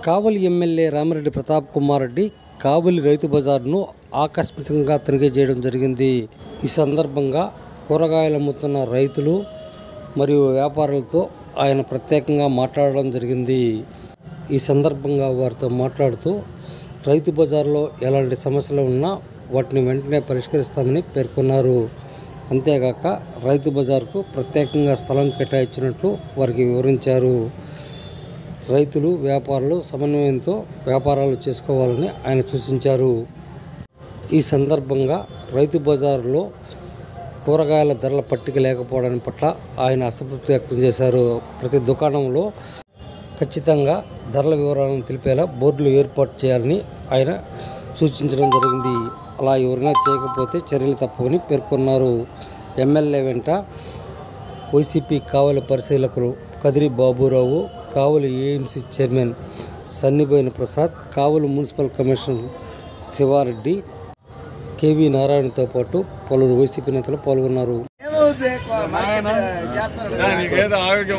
కావలి MLA Ramireddy Pratap Kumar Reddy Kavali రైతు బజార్ను ఆకస్మికంగా తనిఖీ చేయడం జరిగింది ఈ సందర్భంగా కూరగాయలు అమ్ముతున్న రైతులు మరియు వ్యాపారులతో ఆయన ప్రత్యేకంగా మాట్లాడడం జరిగింది ఈ సందర్భంగా వారితో మాట్లాడుతూ రైతు బజార్లో ఎలాంటి సమస్యలు ఉన్నా వాటిని వెంటనే పరిష్కరిస్తామని పేర్కొన్నారు అంతేగాక రైతు బజార్కు ప్రత్యేకంగా స్థలం కేటాయించినట్లు వారికి వివరించారు రైతులు వ్యాపారులు సమన్వయంతో వ్యాపారాలు చేసుకోవాలని ఆయన సూచించారు ఈ సందర్భంగా రైతు బజారులో కూరగాయల ధరల పట్టిక లేకపోవడం పట్ల ఆయన అసంతృప్తి వ్యక్తం చేశారు ప్రతి దుకాణంలో ఖచ్చితంగా ధరల వివరాలను తెలిపేలా బోర్డులు ఏర్పాటు చేయాలని ఆయన సూచించడం జరిగింది అలా ఎవరైనా చేయకపోతే చర్యలు తప్పవని పేర్కొన్నారు ఎమ్మెల్యే వెంట వైసీపీ కావలి పరిశీలకులు Kadiri Baburao Kavali AMC chairman Sanniboyina Prasad Kavali municipal commissioner Sivareddy KV నారాయణతో పాటు పలువురు వైసీపీ నేతలు పాల్గొన్నారు నీకేదో ఆరోగ్యం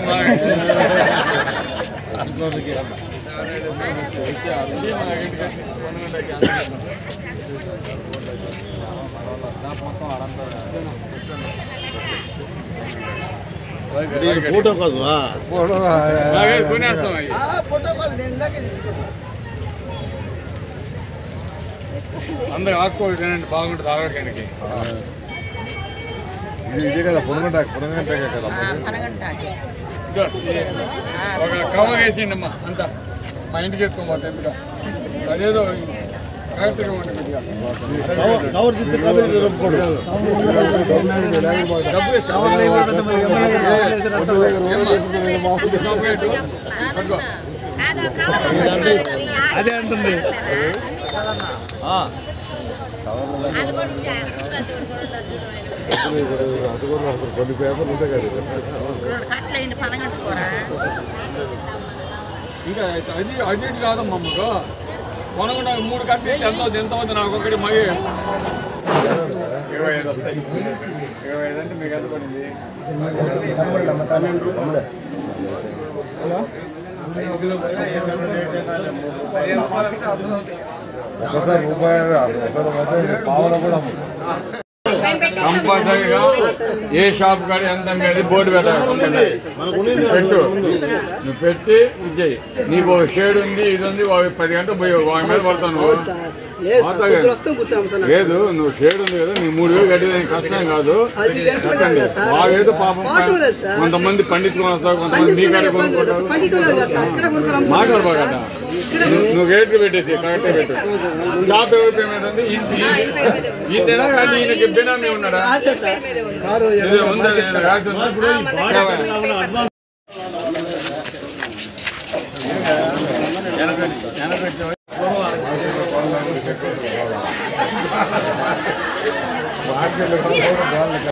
ఫోటో కోసమా కొనేస్తాం అవి అందరూ ఆకుకూరలు తినండి బాగుంటుంది ఆరోగ్యానికి ఇది ఇదే కదా పొనగంట పొనగంట కదా ఇదో, ఇది ఒక కవర్ వేసిండి అమ్మా అంతా మా ఇంటికి ఎత్తుకోమాట ఎందుకు అదేదో కరెక్ట్గా ఉంటుంది కొద్దిగా. కవర్ తీస్తే కవర్ రొప్పుకోడు డబ్బులు ఇస్తాం. డబ్బు పెట్టు. పట్టుకో. అదే అంటుంది అది కూడా అసలు కొన్ని పేపర్లు ఉంటాయి కదా కట్లయింది పనగట్టుకోరా ఇంకా అది అది ఇటు కాదమ్మా మాకు కొనకుండా మూడు కట్టి ఎంత అవుతుంది ఎంత అవుతుంది నాకు ఒకటి మగి ఇరవై ఐదు వస్తాయి ఇరవై ఐదు అంటే మీకు ఎంత పడింది ఒకసారి రూపాయి అసలు మొత్తం పావుల కూడా అమ్ము. కంపల్సరీగా ఏ షాప్ కాడ ఎంత అనేది బోర్డు పెట్టాలి కంపల్సరీ. పెట్టు నువ్వు పెట్టి ఇచ్చేయి నీకు ఒక షేడ్ ఉంది ఇది ఉంది ఒక పది గంటలు పోయి వాడి మీద పడతాను మాట్లాడే. లేదు నువ్వు షేడ్ ఉంది కదా నీ మూడు వేలు కట్టేది ఏం కష్టం కాదు కట్టండి బాగేదో పాపం కొంతమంది పండితులు వస్తారు కొంతమంది మీ కాడ కొనుక్కుంటారు మాట్లాడబాగట నువ్వు రేట్లు పెట్టేసి కరెక్టే పెట్టు షాప్ ఎవరి పేమెంట్ ఉంది ఈయన కానీ ఈయనకి బినామీ ఉన్నాడా ఏదో ఉందా లేదా? రాసి ఉందా? ఎనభై ఎనభై మార్కెట్లో కూడా బాగుంది.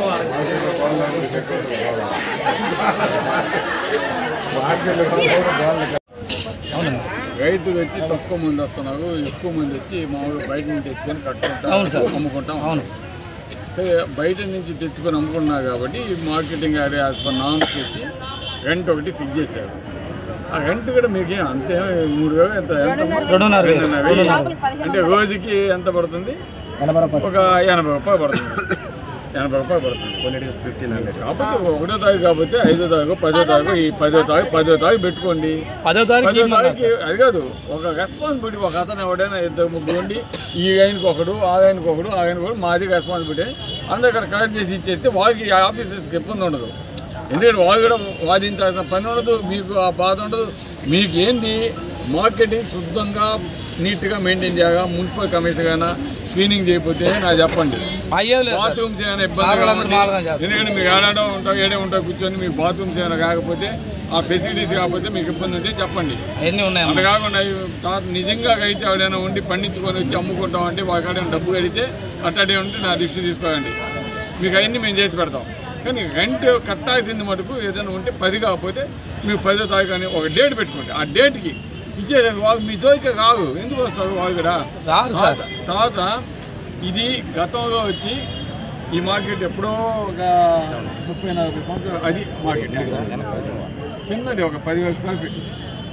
మార్కెట్లో కూడా బాగుంది. రైతులు వచ్చి తక్కువ మంది వస్తున్నారు ఎక్కువ మంది వచ్చి మామూలు బయట నుంచి తెచ్చుకొని కట్టుకుంటాం అమ్ముకుంటాం అవును సరే బయట నుంచి తెచ్చుకొని అమ్ముకున్నా కాబట్టి ఈ marketing ad as per norms వచ్చి రెంట్ ఒకటి ఫిక్స్ చేశారు ఆ రెంట్ కూడా మీకు అంతే మూడు వేలు ఎంత ఎంత రెండున్నర వేలు. అంటే రోజుకి ఎంత పడుతుంది ఒక ఎనభై రూపాయలు పడుతుంది ఎనభై రూపాయలు పడుతుంది కాబట్టి ఒకటో తారీఖు కాబట్టి ఐదో తారీఖు పదో తారీఖు ఈ పదో తారీఖు పదో తారీఖు పెట్టుకోండి పదో పదో తారీఖు తారీఖు అది కాదు ఒక రెస్పాన్సిబిలిటీ ఒక అతను ఎవడైనా ఇద్దరు ముగ్గురు ఉండి ఈ ఆయనకి ఒకడు ఆ ఆయనకి ఒకడు ఆ ఆయనకి ఒకడు మాది రెస్పాన్సిబిలిటీ అందరూ ఇక్కడ కలెక్ట్ చేసి ఇచ్చేస్తే వాళ్ళకి ఆఫీసర్స్కి ఇబ్బంది ఉండదు ఎందుకంటే వాళ్ళు కూడా వాదించాల్సిన పని ఉండదు మీకు ఆ బాధ ఉండదు మీకు ఏంది మార్కెటింగ్ శుద్ధంగా నీట్గా మెయింటైన్ చేయగా మున్సిపల్ కమిషనర్ అయినా క్లీనింగ్ చేయకపోతే నాకు చెప్పండి అయ్యే లేదు సార్. బాత్రూమ్స్ ఏమైనా ఇబ్బంది ఆగలందరూ మాగలం చేస్తారు. ఎందుకంటే మీరు ఏడాడో ఉంటాం ఏడే ఉంటా కూర్చొని మీకు బాత్రూమ్స్ ఏమైనా కాకపోతే ఆ ఫెసిలిటీస్ కాకపోతే మీకు ఇబ్బంది ఉంటే చెప్పండి అవన్నీ ఉన్నాయి అంత కాకుండా ఇవి తా- నిజంగా అయితే ఎవడైనా ఉండి పండించుకొని వచ్చి అమ్ముకుంటాం అంటే వాళ్ళకాడ డబ్బు కడితే అట్టడే ఉంటే నా దృష్టి తీసుకోండి మీకు అవన్నీ మేము చేసి పెడతాం కానీ రెంట్ కట్టాల్సింది మటుకు ఏదైనా ఉంటే పది కాకపోతే మీరు పదో తారీఖు అని ఒక డేట్ పెట్టుకోండి ఆ డేట్కి ఇచ్చేదాన్ని వాళ్ళు మీ జోలికి రాదు ఎందుకు వస్తారు వాళ్ళు కూడా రారు సార్. తర్వాత- తర్వాత ఇది గతంలో వచ్చి ఈ మార్కెట్ ఎప్పుడో ఒక ముప్పై నలభై సంవత్సరాలు అది మార్కెట్ చిన్నది ఒక పదివేల స్క్వేర్ ఫీట్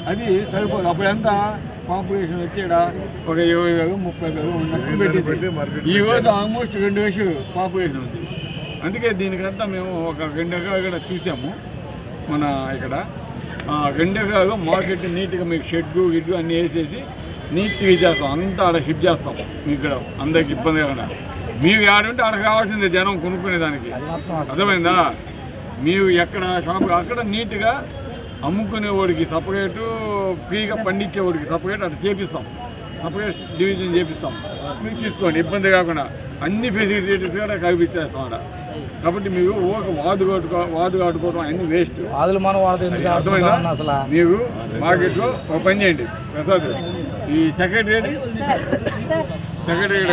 అది సరిపోదు అప్పుడు ఎంత పాపులేషన్ వచ్చి ఈడ ఒక ఇరవై వేలు ముప్పై వేలు ఉన్నట్టు పెట్టింది ఈ రోజు ఆల్మోస్ట్ రెండు వేలు పాపులేషన్ ఉంది అందుకే దీనికంతా మేము ఒక రెండు ఎకరాలు ఇక్కడ చూసాము మన ఇక్కడ ఆ రెండు ఎకరాలు మార్కెట్ నీట్గా మీకు షెడ్డు గిడ్డు అన్నీ వేసేసి నీట్గా చేస్తాం అంతా ఆడ హిట్ చేస్తాం మీకు ఇక్కడ అందరికి ఇబ్బంది కాకుండా మీరు ఆడుంటే ఆడ కావాల్సిందే జనం కొనుక్కునే దానికి అర్థమైందా మీరు ఎక్కడ షాప్ అక్కడ నీట్గా అమ్ముకునేవాడికి సపరేటు ఫ్రీగా పండించేవాడికి సపరేట్ అట్లా చేపిస్తాం సపరేట్ డివిజన్ చేపిస్తాం మీరు తీసుకోండి ఇబ్బంది కాకుండా అన్ని ఫెసిలిటీస్ కూడా కల్పించేస్తాం అక్కడ కాబట్టి మీరు ఒక వాదు కట్టుకో వాదు కట్టుకోవడం అన్ని వేస్ట్ ఆదులు మనం వాడదు ఎందుకు అర్థమైందా ఆడుతున్నాం అసలు మీరు మార్కెట్లో ఒక పని చేయండి ప్రసాద్ ఈ సెక్రటరీ సెక్రటరీ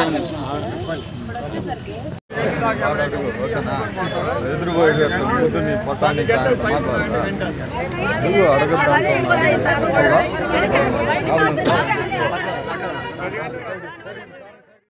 ఎదురుపోయేటట్టు కూతుర్ని పొట్టాన్ని నువ్వు అడగద్దాం